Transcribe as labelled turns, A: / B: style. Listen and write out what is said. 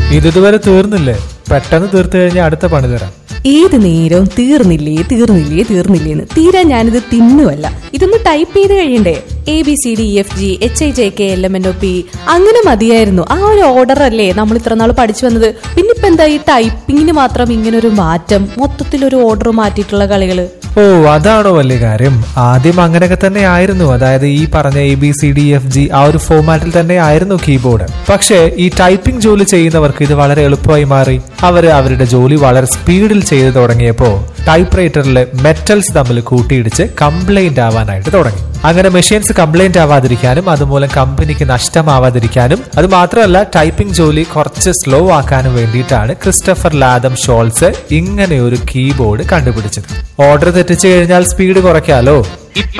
A: ഇതുവരെ തീർന്നില്ലേ പെട്ടെന്ന് തീർത്തു കഴിഞ്ഞാൽ അടുത്ത പണി തരാം
B: ഏത് നേരവും തീർന്നില്ലേ തീർന്നില്ലേ തീർന്നില്ലേന്ന് തീരാൻ ഞാനിത് തിന്നുമല്ല ഇതൊന്ന് ടൈപ്പ് ചെയ്ത് കഴിയണ്ടേ A B C D F G H I J K L M N O P അങ്ങനെ മതിയായിരുന്നു ആ ഒരു ഓർഡർ അല്ലേ നമ്മൾ ഇത്ര നാൾ പഠിച്ചു വന്നത് പിന്നെ ഇപ്പൊ എന്താ ഈ ടൈപ്പിങ്ങിന് മാത്രം ഇങ്ങനെ ഒരു മാറ്റം മൊത്തത്തിൽ ഒരു ഓർഡർ മാറ്റിയിട്ടുള്ള കളികള്
A: ഓ അതാണോ വലിയ കാര്യം ആദ്യം അങ്ങനെയൊക്കെ തന്നെ ആയിരുന്നു അതായത് ഈ പറഞ്ഞ A B C D F G ആ ഒരു ഫോമാറ്റിൽ തന്നെ ആയിരുന്നു കീബോർഡ് പക്ഷേ ഈ ടൈപ്പിംഗ് ജോലി ചെയ്യുന്നവർക്ക് ഇത് വളരെ എളുപ്പമായി മാറി അവര് അവരുടെ ജോലി വളരെ സ്പീഡിൽ ചെയ്തു തുടങ്ങിയപ്പോ ടൈപ്പ് റൈറ്ററിലെ മെറ്റൽസ് തമ്മിൽ കൂട്ടിയിടിച്ച് കംപ്ലൈന്റ് ആവാനായിട്ട് തുടങ്ങി അങ്ങനെ മെഷീൻസ് കംപ്ലൈന്റ് ആവാതിരിക്കാനും അതുമൂലം കമ്പനിക്ക് നഷ്ടമാവാതിരിക്കാനും അത് മാത്രമല്ല ടൈപ്പിംഗ് ജോലി കുറച്ച് സ്ലോ ആക്കാനും വേണ്ടിയിട്ടാണ് ക്രിസ്റ്റഫർ ലാദം ഷോൾസ് ഇങ്ങനെ ഒരു കീബോർഡ് കണ്ടുപിടിച്ചത് ഓർഡർ തെറ്റിച്ചു കഴിഞ്ഞാൽ സ്പീഡ് കുറയ്ക്കാലോ
C: ഇപ്പൊ